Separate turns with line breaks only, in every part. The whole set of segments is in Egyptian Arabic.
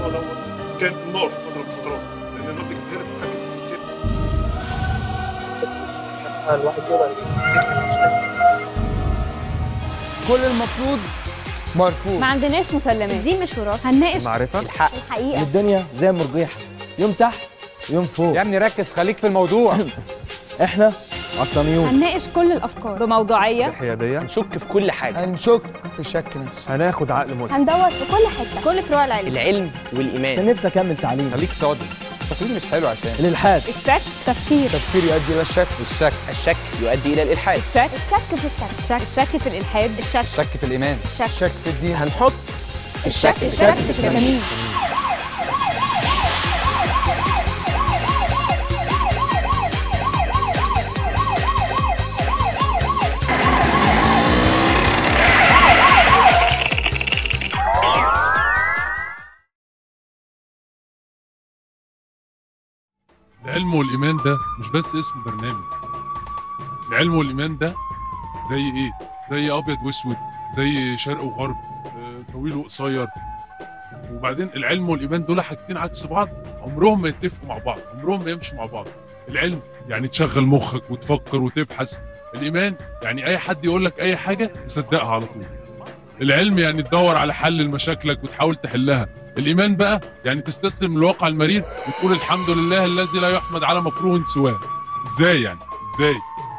الموضوع دوت كان النار في فتره من الفترات لان النار دي كانت هي اللي بتتحكم في الانسان
الفلسفه الواحد يقدر يكتشف المشكله
كل المفروض مرفوض
ما عندناش مسلمات
الدين مش وراثه
هنناقش
معرفة
الحق
الحقيقه
الدنيا زي المرجيحة يوم تحت يوم فوق
يا ابني ركز خليك في الموضوع
احنا عطلانيون
هنناقش كل الافكار بموضوعيه
بحيادية
نشك في كل حاجه
هنشك في الشك نفسه
هناخد عقل ملحد
هندور في كل حته
كل فروع العلم
العلم والايمان
كان نفسي اكمل تعليم
خليك صادق التقليد مش حلو عشان
الالحاد
الشك تفكير
تفكير يؤدي الى الشك
الشك
الشك يؤدي الى الالحاد
الشك
الشك في الشك
الشك الشك في الالحاد الشك
الشك في الإيمان
الشك
الشك في الدين
هنحط
الشك الشك في التمامين
العلم والإيمان ده مش بس اسم برنامج العلم والإيمان ده زي إيه؟ زي أبيض وأسود زي شرق وغرب آه، طويل وقصير وبعدين العلم والإيمان دول حاجتين عكس بعض عمرهم ما يتفقوا مع بعض عمرهم ما يمشوا مع بعض العلم يعني تشغل مخك وتفكر وتبحث الإيمان يعني أي حد يقول لك أي حاجة تصدقها على طول العلم يعني تدور على حل لمشاكلك وتحاول تحلها الإيمان بقى يعني تستسلم للواقع المرير وتقول الحمد لله الذي لا يحمد على مكروه سواه ازاي يعني ازاي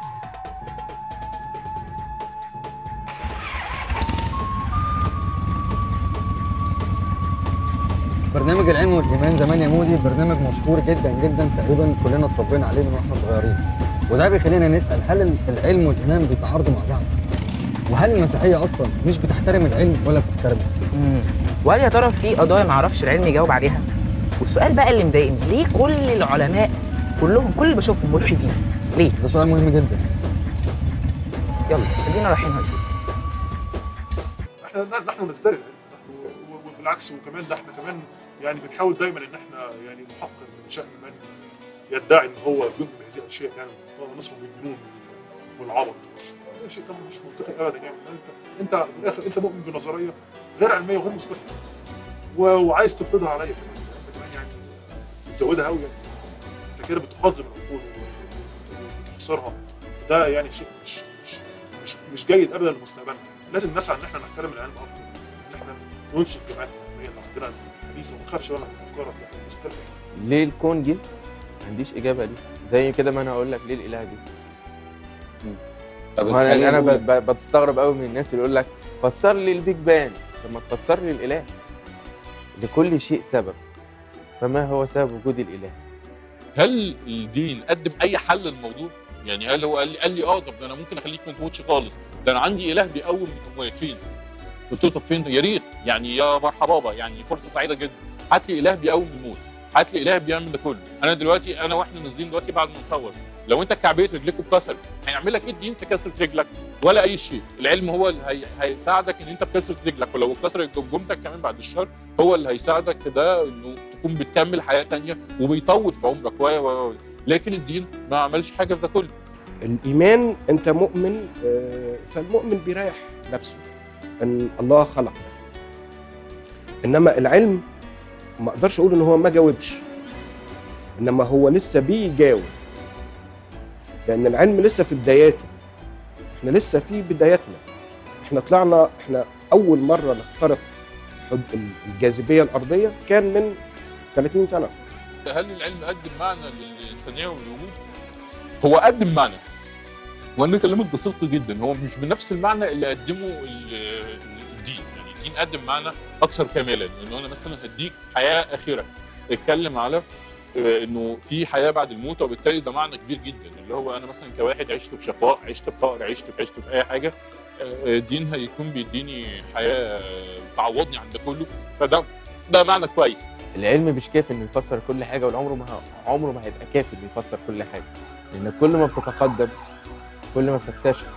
برنامج العلم والايمان زمان يا مودي برنامج مشهور جدا جدا تقريبا كلنا اتربينا عليه من واحنا صغيرين وده بيخلينا نسال هل العلم والايمان بيتعارضوا مع بعض وهل المسيحيه اصلا مش بتحترم العلم ولا بتحترمه
مم. وهل يا ترى في قضايا ما اعرفش العلم يجاوب عليها والسؤال بقى اللي مضايقني ليه كل العلماء كلهم كل اللي بشوفهم ملحدين ليه
ده سؤال مهم جدا
يلا ادينا رايحين هنشوف
احنا نحن نزدري العلم نحن- و- وبالعكس وكمان ده احنا كمان يعني بنحاول دايما ان احنا يعني نحقق من شأن من يدعي ان هو يؤمن بهذه الاشياء يعني طبعا نصفه بالجنون والعبط ده شيء طبعا مش منطقي ابدا يعني انت انت في الاخر انت مؤمن بنظريه غير علميه وغير مثبته و- وعايز تفرضها عليا كمان انت كمان يعني بتزودها قوي يعني انت كده بتقزم العقول وتكسرها ده يعني شيء مش مش مش مش جيد ابدا لمستقبلنا لازم نسعى ان احنا نحترم العلم اكتر ان احنا ننشئ الجامعات العلميه اللي عندنا حديثه وما نخافش ولا من الافكار اصل احنا الناس بتلحق
ليه الكون جه؟ ما عنديش اجابه ليه زي كده ما انا اقول لك ليه الاله جه
طب
ما
خلينا
انا انا
نقول-
ب- ب- بتستغرب قوي من الناس اللي يقول لك فسر لي البيج بان طب ما تفسر لي الاله لكل شيء سبب فما هو سبب وجود الاله
هل الدين قدم اي حل للموضوع؟ يعني هل هو قال لي قال لي اه طب ده انا ممكن اخليك ما تموتش خالص ده انا عندي اله بيقوم الاموات فين؟ قلت له طب فين يا ريت يعني يا مرحبا يعني فرصه سعيده جدا هات لي اله بيقوم الموت هات لي اله بيعمل ده كله انا دلوقتي انا واحنا نازلين دلوقتي بعد ما نصور لو انت كعبيه رجليك اتكسرت هيعمل لك ايه الدين في كسره رجلك ولا اي شيء العلم هو اللي هي... هيساعدك ان انت بكسره رجلك ولو اتكسرت جمجمتك كمان بعد الشر هو اللي هيساعدك في ده انه تكون بتكمل حياه تانية وبيطول في عمرك و و و. لكن الدين ما عملش حاجه في ده كله
الإيمان أنت مؤمن آه، فالمؤمن بيريح نفسه أن الله خلق ده إنما العلم ما أقدرش أقول إن هو ما جاوبش إنما هو لسه بيجاوب لأن العلم لسه في بداياته إحنا لسه في بداياتنا إحنا طلعنا إحنا أول مرة نخترق حد الجاذبية الأرضية كان من 30 سنة
هل العلم قدم معنى للانسانيه والوجود؟ هو قدم معنى وانا كلامك بصدق جدا هو مش بنفس المعنى اللي قدمه ال- الدين يعني الدين قدم معنى اكثر كمالا انه انا مثلا هديك حياه اخره اتكلم على آه، انه في حياه بعد الموت وبالتالي ده معنى كبير جدا اللي هو انا مثلا كواحد عشت في شقاء عشت في فقر عشت في عشت في اي حاجه آه، الدين هيكون بيديني حياه آه، تعوضني عن ده كله فده ده معنى كويس
العلم مش كافي انه يفسر كل حاجه والعمر ما ه- عمره ما هيبقى كافي انه يفسر كل حاجه لان كل ما بتتقدم كل ما بتكتشف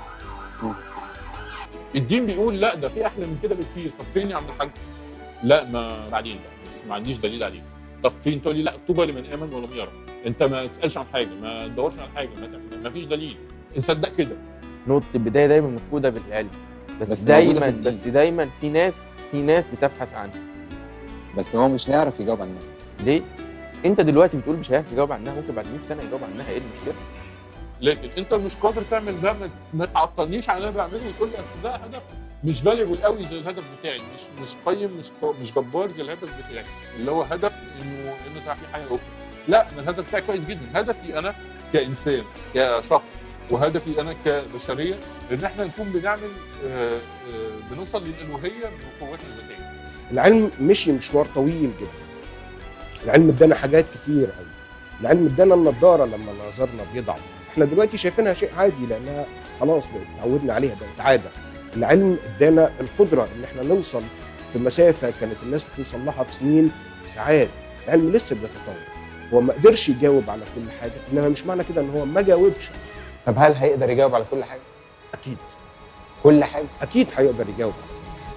الدين بيقول لا ده في احلى من كده بكتير طب فين يا عم الحاج لا ما بعدين بقى مش ما عنديش دليل عليه طب فين تقول لي لا طوبى لمن امن ولم يرى انت ما تسالش عن حاجه ما تدورش عن حاجه ما, تعمل- ما فيش دليل صدق كده
نقطه البدايه دايما مفقوده بالعلم بس,
بس
بس دايما
موجودة في الدين.
بس دايما في ناس في ناس بتبحث عنها
بس هو مش هيعرف يجاوب عنها
ليه؟ انت دلوقتي بتقول مش هيعرف يجاوب عنها ممكن بعد 100 سنه يجاوب عنها ايه المشكله؟
لكن انت مش قادر تعمل ده ما- ما تعطلنيش على اللي انا بعمله وتقول لي اصل ده هدف مش فاليبل قوي زي الهدف بتاعي مش مش قيم مش ق- مش جبار زي الهدف بتاعي اللي هو هدف انه انه تعرف في حاجه اخرى لا انا الهدف بتاعي كويس جدا هدفي انا كانسان كشخص وهدفي انا كبشريه ان احنا نكون بنعمل آه، آه، بنوصل للالوهيه بقوتنا الذاتيه
العلم مشي مشوار طويل جدا العلم ادانا حاجات كتير قوي العلم ادانا النضاره لما نظرنا بيضعف احنا دلوقتي شايفينها شيء عادي لانها خلاص بقت اتعودنا عليها بقت عاده العلم ادانا القدره ان احنا نوصل في مسافه كانت الناس بتوصل لها في سنين ساعات العلم لسه بيتطور هو ما قدرش يجاوب على كل حاجه انما مش معنى كده ان هو ما جاوبش
طب هل هيقدر يجاوب على كل حاجه
اكيد
كل حاجه
اكيد هيقدر يجاوب على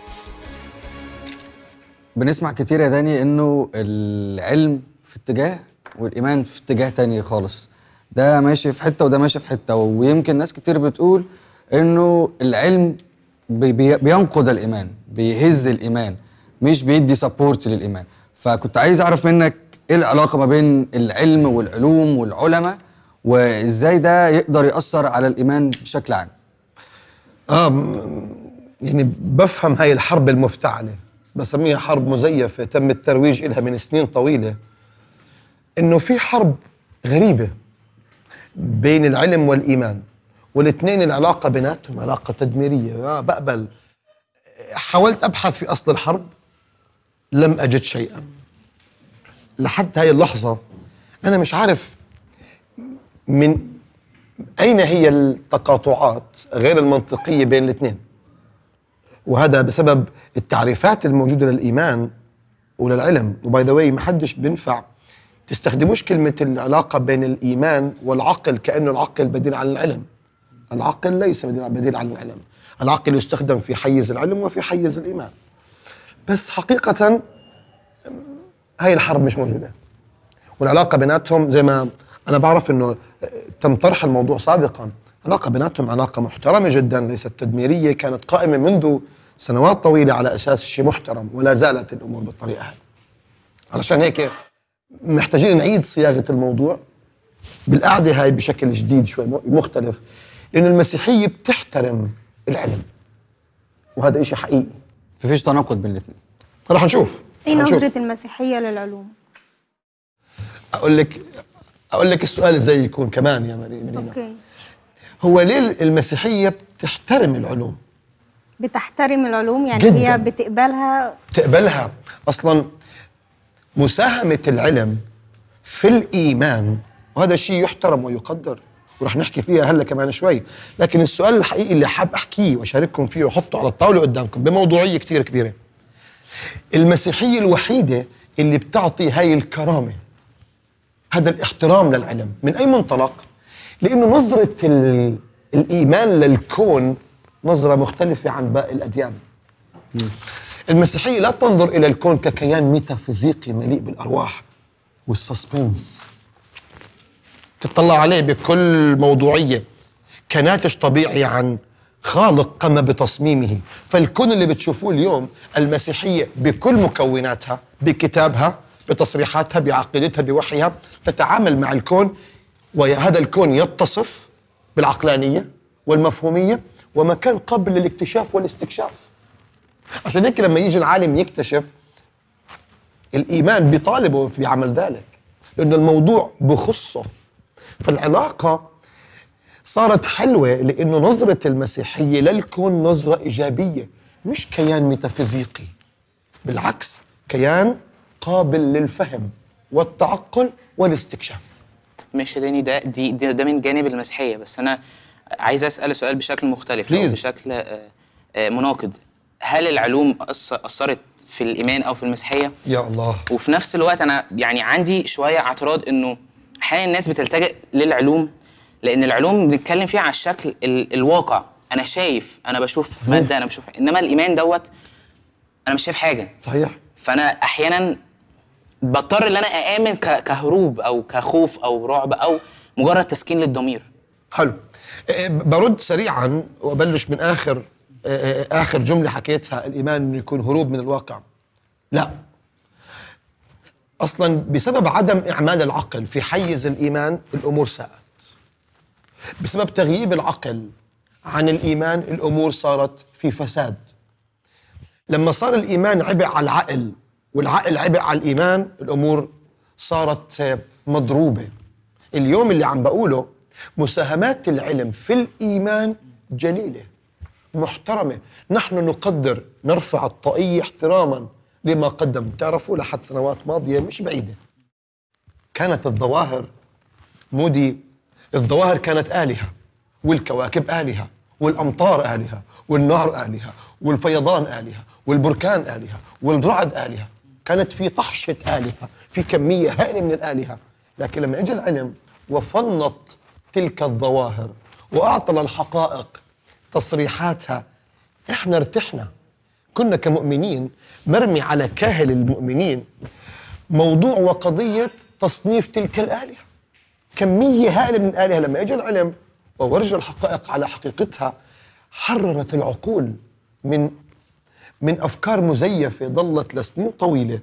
بنسمع كتير يا داني انه العلم في اتجاه والايمان في اتجاه تاني خالص ده ماشي في حته وده ماشي في حته ويمكن ناس كتير بتقول انه العلم بي بي بينقض الايمان بيهز الايمان مش بيدي سبورت للايمان فكنت عايز اعرف منك ايه العلاقه ما بين العلم والعلوم والعلماء وازاي ده يقدر ياثر على الايمان بشكل عام
اه م- يعني بفهم هاي الحرب المفتعلة بسميها حرب مزيفة تم الترويج إلها من سنين طويلة إنه في حرب غريبة بين العلم والإيمان والاثنين العلاقة بيناتهم علاقة تدميرية آه بقبل حاولت أبحث في أصل الحرب لم أجد شيئا لحد هاي اللحظة أنا مش عارف من أين هي التقاطعات غير المنطقية بين الاثنين وهذا بسبب التعريفات الموجودة للإيمان وللعلم وباي ذا واي ما حدش بينفع تستخدموش كلمة العلاقة بين الإيمان والعقل كأنه العقل بديل عن العلم العقل ليس بديل بديل عن العلم العقل يستخدم في حيز العلم وفي حيز الإيمان بس حقيقة هاي الحرب مش موجودة والعلاقة بيناتهم زي ما أنا بعرف إنه تم طرح الموضوع سابقا علاقة بيناتهم علاقة محترمة جدا ليست تدميرية كانت قائمة منذ سنوات طويلة على أساس شيء محترم ولا زالت الأمور بالطريقة هاي علشان هيك محتاجين نعيد صياغة الموضوع بالقعدة هاي بشكل جديد شوي مختلف لأنه المسيحية بتحترم العلم وهذا إشي حقيقي
فيش تناقض بين الاثنين
رح نشوف
ايه
رح نشوف.
نظرة المسيحية للعلوم؟
أقول لك أقول لك السؤال إزاي يكون كمان يا مري- مرينا
اوكي
هو ليه المسيحية بتحترم العلوم
بتحترم العلوم يعني
جداً.
هي بتقبلها
تقبلها اصلا مساهمه العلم في الايمان وهذا شيء يحترم ويقدر ورح نحكي فيها هلا كمان شوي لكن السؤال الحقيقي اللي حاب احكيه واشارككم فيه واحطه على الطاوله قدامكم بموضوعيه كثير كبيره المسيحيه الوحيده اللي بتعطي هاي الكرامه هذا الاحترام للعلم من اي منطلق لانه نظره ال- الايمان للكون نظره مختلفه عن باقي الاديان المسيحية لا تنظر إلى الكون ككيان ميتافيزيقي مليء بالأرواح والسسبنس تطلع عليه بكل موضوعية كناتج طبيعي عن خالق قام بتصميمه فالكون اللي بتشوفوه اليوم المسيحية بكل مكوناتها بكتابها بتصريحاتها بعقيدتها بوحيها تتعامل مع الكون وهذا الكون يتصف بالعقلانية والمفهومية وما كان قبل الاكتشاف والاستكشاف عشان هيك لما يجي العالم يكتشف الايمان بيطالبه بعمل ذلك لانه الموضوع بخصه فالعلاقه صارت حلوه لانه نظره المسيحيه للكون نظره ايجابيه مش كيان ميتافيزيقي بالعكس كيان قابل للفهم والتعقل والاستكشاف
ماشي داني ده دي ده, ده من جانب المسيحيه بس انا عايز اسال سؤال بشكل مختلف او
Please.
بشكل آه، آه، مناقض هل العلوم أث- اثرت في الايمان او في المسيحيه
يا الله
وفي نفس الوقت انا يعني عندي شويه اعتراض انه احيانا الناس بتلتجئ للعلوم لان العلوم بنتكلم فيها على الشكل ال الواقع انا شايف انا بشوف ماده انا بشوف انما الايمان دوت انا مش شايف حاجه
صحيح
فانا احيانا بضطر ان انا اامن ك- كهروب او كخوف او رعب او مجرد تسكين للضمير
حلو إيه، برد سريعا وابلش من اخر إيه، اخر جمله حكيتها الايمان انه يكون هروب من الواقع لا اصلا بسبب عدم اعمال العقل في حيز الايمان الامور ساءت بسبب تغييب العقل عن الايمان الامور صارت في فساد لما صار الايمان عبء على العقل والعقل عبء على الايمان الامور صارت آه، مضروبه اليوم اللي عم بقوله مساهمات العلم في الايمان جليله محترمه نحن نقدر نرفع الطاقيه احتراما لما قدم تعرفوا لحد سنوات ماضيه مش بعيده كانت الظواهر مودي الظواهر كانت آلهة والكواكب آلهة والأمطار آلهة والنهر آلهة والفيضان آلهة والبركان آلهة والرعد آلهة كانت في طحشة آلهة في كمية هائلة من الآلهة لكن لما اجى العلم وفنط تلك الظواهر وأعطى للحقائق تصريحاتها احنا ارتحنا كنا كمؤمنين مرمي على كاهل المؤمنين موضوع وقضية تصنيف تلك الآلهة كمية هائلة من الآلهة لما اجى العلم وورجى الحقائق على حقيقتها حررت العقول من من أفكار مزيفة ظلت لسنين طويلة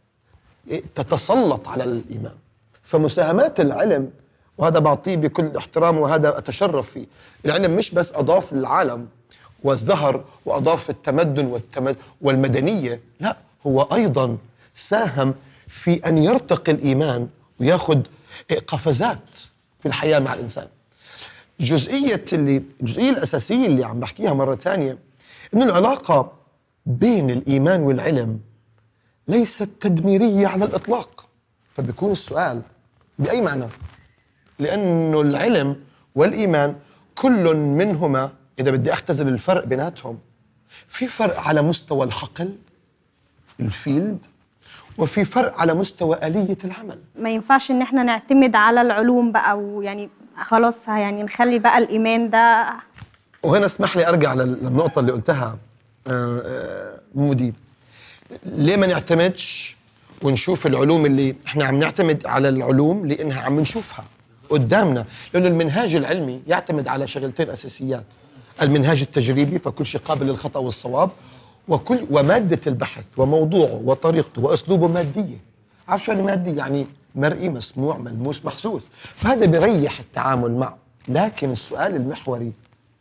تتسلط على الإيمان فمساهمات العلم وهذا بعطيه بكل احترام وهذا أتشرف فيه العلم مش بس أضاف للعالم وازدهر وأضاف التمدن والتمد والمدنية لا هو أيضا ساهم في أن يرتقي الإيمان وياخذ قفزات في الحياة مع الإنسان جزئية اللي الجزئية الأساسية اللي عم بحكيها مرة ثانية إنه العلاقة بين الإيمان والعلم ليست تدميرية على الإطلاق فبيكون السؤال بأي معنى؟ لأنه العلم والإيمان كل منهما إذا بدي أختزل الفرق بيناتهم في فرق على مستوى الحقل الفيلد وفي فرق على مستوى آلية العمل
ما ينفعش ان احنا نعتمد على العلوم بقى ويعني خلاص يعني نخلي بقى الايمان ده
وهنا اسمح لي ارجع لل- للنقطة اللي قلتها آه، آه، مودي ليه ما نعتمدش ونشوف العلوم اللي احنا عم نعتمد على العلوم لانها عم نشوفها قدامنا لانه المنهاج العلمي يعتمد على شغلتين اساسيات المنهاج التجريبي فكل شيء قابل للخطا والصواب وكل وماده البحث وموضوعه وطريقته واسلوبه ماديه عارف شو يعني مادي يعني مرئي مسموع ملموس محسوس فهذا بيريح التعامل معه لكن السؤال المحوري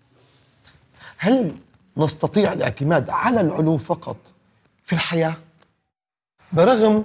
هل نستطيع الاعتماد على العلوم فقط في الحياه برغم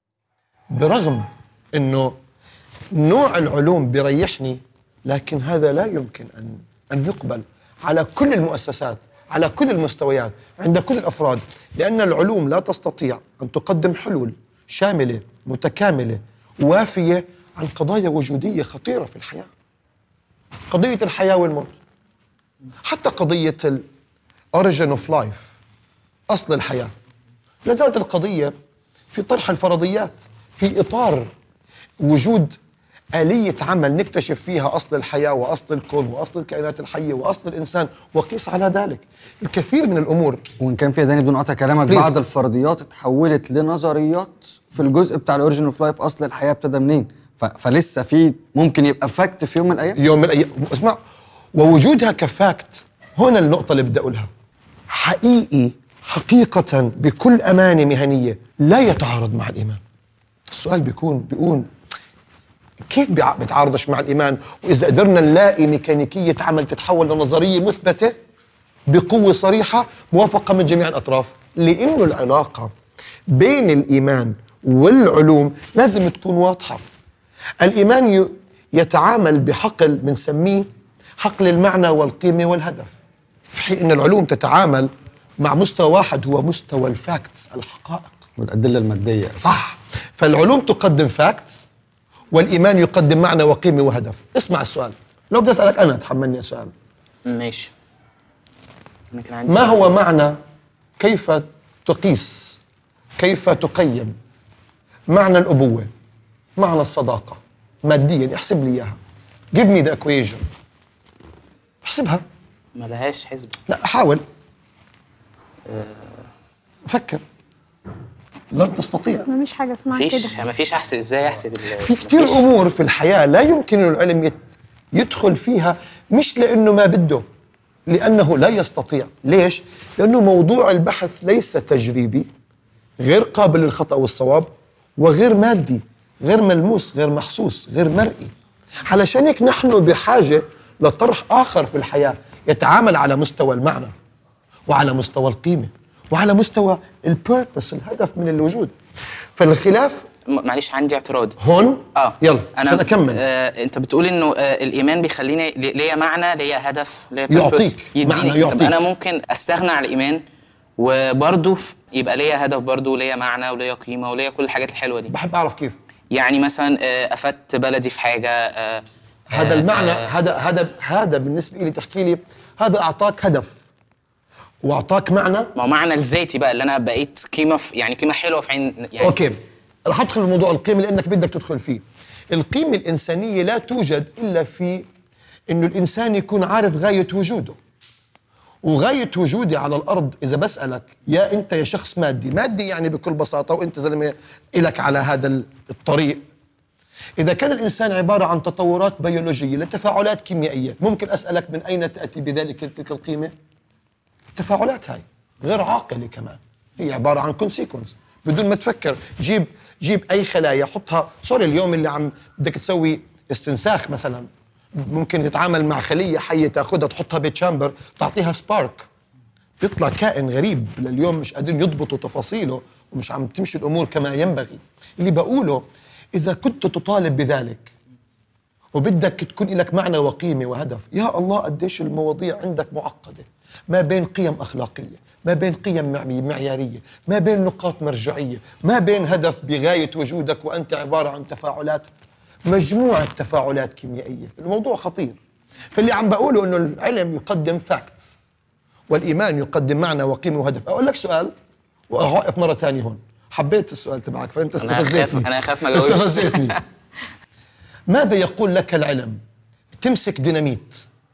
برغم انه نوع العلوم بيريحني لكن هذا لا يمكن ان ان يقبل على كل المؤسسات على كل المستويات عند كل الافراد لان العلوم لا تستطيع ان تقدم حلول شامله متكامله وافيه عن قضايا وجوديه خطيره في الحياه قضيه الحياه والموت حتى قضيه الاوريجن اوف لايف اصل الحياه لا زالت القضيه في طرح الفرضيات في اطار وجود آلية عمل نكتشف فيها أصل الحياة وأصل الكون وأصل الكائنات الحية وأصل الإنسان وقيس على ذلك الكثير من الأمور
وان كان في داني بدون قطع كلامك
Please.
بعض الفرضيات اتحولت لنظريات في الجزء بتاع الاوريجن اوف لايف اصل الحياه ابتدى منين ف... فلسه في ممكن يبقى فاكت في يوم من الايام
يوم من الأيام اسمع ووجودها كفاكت هنا النقطة اللي بدي أقولها حقيقي حقيقة بكل أمانة مهنية لا يتعارض مع الإيمان السؤال بيكون بيقول كيف بيع- بيتعارضش مع الإيمان وإذا قدرنا نلاقي ميكانيكية عمل تتحول لنظرية مثبتة بقوة صريحة موافقة من جميع الأطراف لأنه العلاقة بين الإيمان والعلوم لازم تكون واضحة الإيمان ي- يتعامل بحقل بنسميه حقل المعنى والقيمة والهدف في حين أن العلوم تتعامل مع مستوى واحد هو مستوى الفاكتس الحقائق
والادله الماديه
صح فالعلوم تقدم فاكتس والإيمان يقدم معنى وقيمة وهدف اسمع السؤال لو بدي أسألك أنا تحملني سؤال
ماشي أنا كان عندي
ما
سؤال.
هو معنى كيف تقيس كيف تقيم معنى الأبوة معنى الصداقة ماديا احسب لي إياها give me the equation احسبها
ما لهاش حسبة
لا حاول فكر لن تستطيع
ما مش حاجه اسمها
مفيش
كده
مفيش احسب ازاي احسب ال-
في كثير امور في الحياه لا يمكن العلم يت- يدخل فيها مش لانه ما بده لانه لا يستطيع ليش لانه موضوع البحث ليس تجريبي غير قابل للخطا والصواب وغير مادي غير ملموس غير محسوس غير مرئي علشان هيك نحن بحاجة لطرح آخر في الحياة يتعامل على مستوى المعنى وعلى مستوى القيمة وعلى مستوى البيربس الهدف من الوجود فالخلاف
م- معلش عندي اعتراض
هون
اه
يلا
انا
عشان أكمل.
آه انت بتقول انه آه الايمان بيخليني لي- ليا معنى ليا هدف ليا
يعطيك
purpose، يديني
معنى،
طب
يعطيك.
انا ممكن استغنى عن الايمان وبرضه ف- يبقى ليا هدف برضه ليا معنى وليا قيمه وليا كل الحاجات الحلوه دي
بحب اعرف كيف
يعني مثلا آه افدت بلدي في حاجه آه
هذا
آه،
المعنى
آه،
هذا هذا هذا بالنسبة لي تحكي لي هذا أعطاك هدف وأعطاك معنى
ما هو معنى الذاتي بقى اللي انا بقيت قيمه في يعني قيمه حلوه في عين يعني
اوكي رح ادخل بموضوع القيمه لانك بدك تدخل فيه القيمه الانسانيه لا توجد الا في انه الانسان يكون عارف غايه وجوده وغايه وجودي على الارض اذا بسالك يا انت يا شخص مادي مادي يعني بكل بساطه وانت زلمه الك على هذا الطريق اذا كان الانسان عباره عن تطورات بيولوجيه لتفاعلات كيميائيه ممكن اسالك من اين تاتي بذلك تلك القيمه التفاعلات هاي غير عاقله كمان هي عباره عن كونسيكونس بدون ما تفكر جيب جيب اي خلايا حطها صار اليوم اللي عم بدك تسوي استنساخ مثلا ممكن تتعامل مع خليه حيه تاخذها تحطها بتشامبر تعطيها سبارك بيطلع كائن غريب لليوم مش قادرين يضبطوا تفاصيله ومش عم تمشي الامور كما ينبغي اللي بقوله اذا كنت تطالب بذلك وبدك تكون لك معنى وقيمة وهدف يا الله قديش المواضيع عندك معقدة ما بين قيم أخلاقية ما بين قيم معي- معيارية ما بين نقاط مرجعية ما بين هدف بغاية وجودك وأنت عبارة عن تفاعلات مجموعة تفاعلات كيميائية الموضوع خطير فاللي عم بقوله أنه العلم يقدم فاكتس والإيمان يقدم معنى وقيمة وهدف أقول لك سؤال وأوقف مرة ثانية هون حبيت السؤال تبعك فأنت
أنا أخاف-
استفزتني
أنا أخاف ما أجاوبش.
استفزتني ماذا يقول لك العلم تمسك ديناميت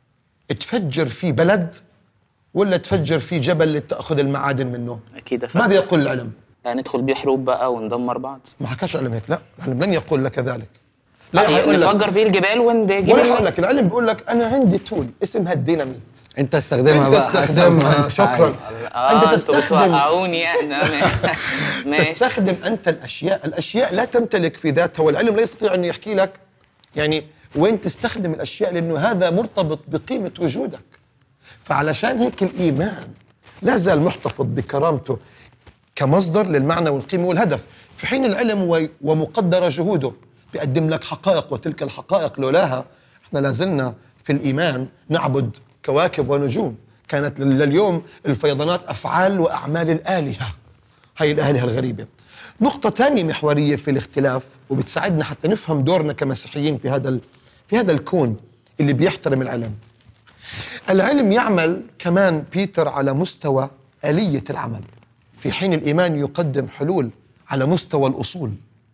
تفجر فيه بلد ولا تفجر فيه جبل لتأخذ المعادن منه
اكيد أفهم.
ماذا يقول العلم
لا ندخل بيه حروب بقى وندمر بعض
ما حكاش العلم هيك لا العلم لن يقول لك ذلك لا
لا
حيقول لك
نفجر بيه الجبال وندجي
ولا حيقول لك العلم بيقول لك انا عندي تول اسمها الديناميت
انت استخدمها
انت
بقى حسب ما
استخدمها
انت
شكرا
عايز.
اه
انت
انتوا
تستخدم
بتوقعوني انا ماشي
تستخدم انت الاشياء الاشياء لا تمتلك في ذاتها والعلم لا يستطيع ان يحكي لك يعني وين تستخدم الاشياء لانه هذا مرتبط بقيمه وجودك فعلشان هيك الايمان لا زال محتفظ بكرامته كمصدر للمعنى والقيمه والهدف في حين العلم و- ومقدره جهوده بيقدم لك حقائق وتلك الحقائق لولاها احنا لازلنا في الايمان نعبد كواكب ونجوم كانت لل- لليوم الفيضانات افعال واعمال الالهه هاي الالهه الغريبه نقطه ثانيه محوريه في الاختلاف وبتساعدنا حتى نفهم دورنا كمسيحيين في هذا ال- في هذا الكون اللي بيحترم العلم العلم يعمل كمان بيتر على مستوى آلية العمل في حين الإيمان يقدم حلول على مستوى الأصول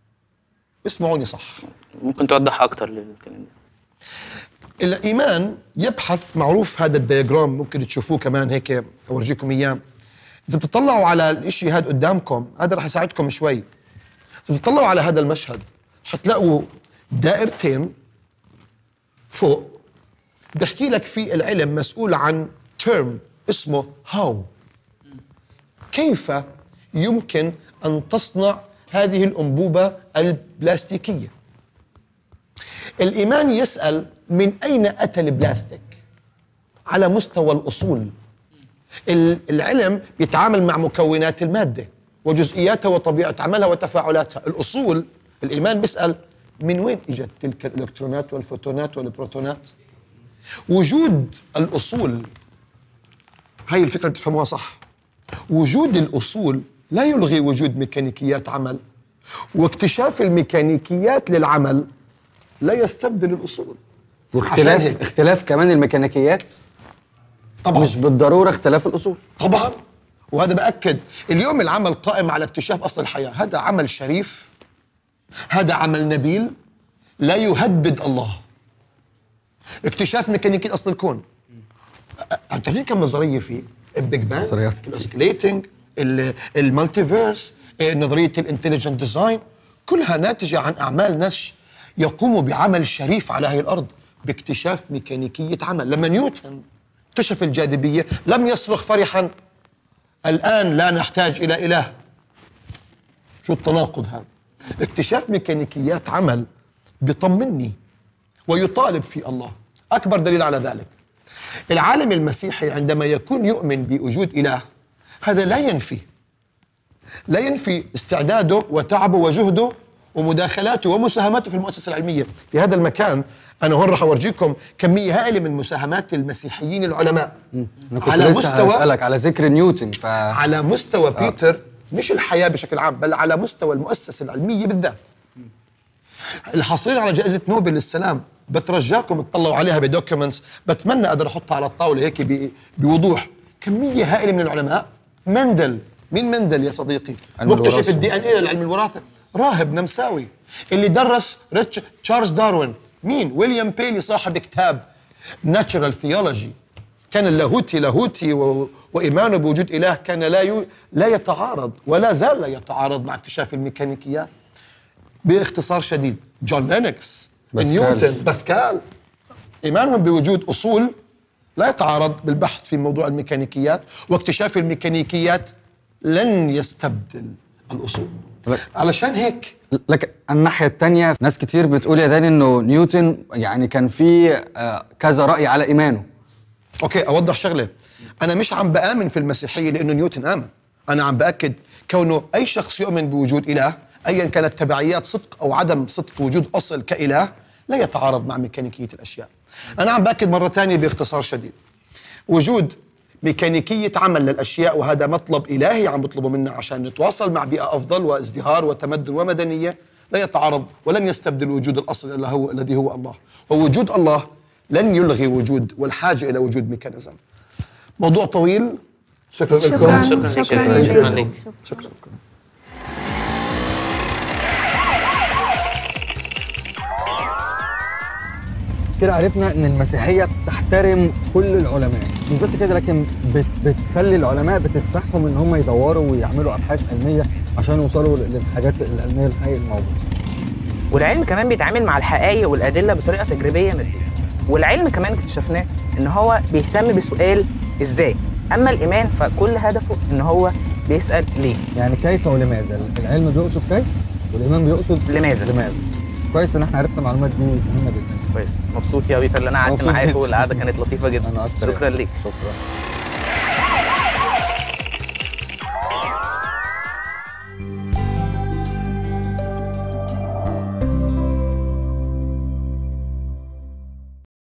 اسمعوني صح
ممكن توضح اكتر للكلام ده
الإيمان يبحث معروف هذا الدياجرام ممكن تشوفوه كمان هيك أورجيكم إياه إذا بتطلعوا على الإشي هذا قدامكم هذا رح يساعدكم شوي إذا بتطلعوا على هذا المشهد حتلاقوا دائرتين فوق بحكي لك في العلم مسؤول عن ترم اسمه هاو كيف يمكن أن تصنع هذه الأنبوبة البلاستيكية الإيمان يسأل من أين أتى البلاستيك على مستوى الأصول ال- العلم يتعامل مع مكونات المادة وجزئياتها وطبيعة عملها وتفاعلاتها الأصول الإيمان بيسأل من وين إجت تلك الإلكترونات والفوتونات والبروتونات وجود الأصول هاي الفكرة تفهموها صح وجود الأصول لا يلغي وجود ميكانيكيات عمل واكتشاف الميكانيكيات للعمل لا يستبدل الأصول عشان
واختلاف
هيك.
اختلاف كمان الميكانيكيات
طبعا
مش بالضروره اختلاف الاصول
طبعا وهذا بأكد اليوم العمل قائم على اكتشاف أصل الحياة هذا عمل شريف هذا عمل نبيل لا يهدد الله اكتشاف ميكانيكية أصل الكون أ- أ- عارفين كم نظرية فيه البيج بانج
نظريات كتير.
الاسكليتنج المالتيفيرس نظرية الانتليجنت ديزاين كلها ناتجة عن أعمال ناس يقوموا بعمل شريف على هذه الأرض باكتشاف ميكانيكية عمل لما نيوتن اكتشف الجاذبية لم يصرخ فرحا الآن لا نحتاج إلى إله شو التناقض هذا اكتشاف ميكانيكيات عمل بيطمني ويطالب في الله اكبر دليل على ذلك العالم المسيحي عندما يكون يؤمن بوجود اله هذا لا ينفي لا ينفي استعداده وتعبه وجهده ومداخلاته ومساهماته في المؤسسه العلميه في هذا المكان انا هون راح اورجيكم كميه هائله من مساهمات المسيحيين العلماء
انا كنت على لسه هسألك على ذكر نيوتن ف
على مستوى بيتر مش الحياه بشكل عام بل على مستوى المؤسسه العلميه بالذات الحاصلين على جائزه نوبل للسلام بترجاكم تطلعوا عليها بدوكيومنتس بتمنى اقدر احطها على الطاوله هيك ب- بوضوح كميه هائله من العلماء مندل مين مندل يا صديقي
علم
مكتشف
الوراثة.
الدي ان اي لعلم الوراثه راهب نمساوي اللي درس ريتش تشارلز داروين مين ويليام بيلي صاحب كتاب ناتشرال ثيولوجي كان اللاهوتي لاهوتي و... وايمانه بوجود اله كان لا ي... لا يتعارض ولا زال لا يتعارض مع اكتشاف الميكانيكيات باختصار شديد جون لينكس
باسكال.
نيوتن باسكال ايمانهم بوجود اصول لا يتعارض بالبحث في موضوع الميكانيكيات واكتشاف الميكانيكيات لن يستبدل الاصول علشان هيك
لكن الناحية التانية ناس كتير بتقول يا داني انه نيوتن يعني كان في آه، كذا رأي على ايمانه
اوكي اوضح شغله انا مش عم بامن في المسيحيه لانه نيوتن امن انا عم باكد كونه اي شخص يؤمن بوجود اله ايا كانت تبعيات صدق او عدم صدق وجود اصل كاله لا يتعارض مع ميكانيكيه الاشياء انا عم باكد مره ثانيه باختصار شديد وجود ميكانيكية عمل للأشياء وهذا مطلب إلهي عم بطلبه منا عشان نتواصل مع بيئة أفضل وازدهار وتمدن ومدنية لا يتعارض ولن يستبدل وجود الأصل إلا هو الذي هو الله ووجود الله لن يلغي وجود والحاجة إلى وجود ميكانيزم موضوع طويل شكرا, لكم
شكراً لك. شكراً. شكراً لك.
شكرا
كده عرفنا ان المسيحية بتحترم كل العلماء مش بس كده لكن بت بتخلي العلماء بتفتحهم ان هم يدوروا ويعملوا ابحاث علمية عشان يوصلوا للحاجات العلمية الحقيقية الموجودة
والعلم كمان بيتعامل مع الحقائق والادله بطريقه تجريبيه مثليه والعلم كمان اكتشفناه ان هو بيهتم بسؤال ازاي اما الايمان فكل هدفه ان هو بيسال ليه
يعني كيف ولماذا العلم بيقصد كيف والايمان بيقصد
لماذا
لماذا كويس ان احنا عرفنا المعلومات دي مهمة جدا
كويس مبسوط يا بيتر اللي انا قعدت
مبسوط
معاك
جداً.
والقعده كانت لطيفه جدا
انا اكتر
شكرا ليك
شكرا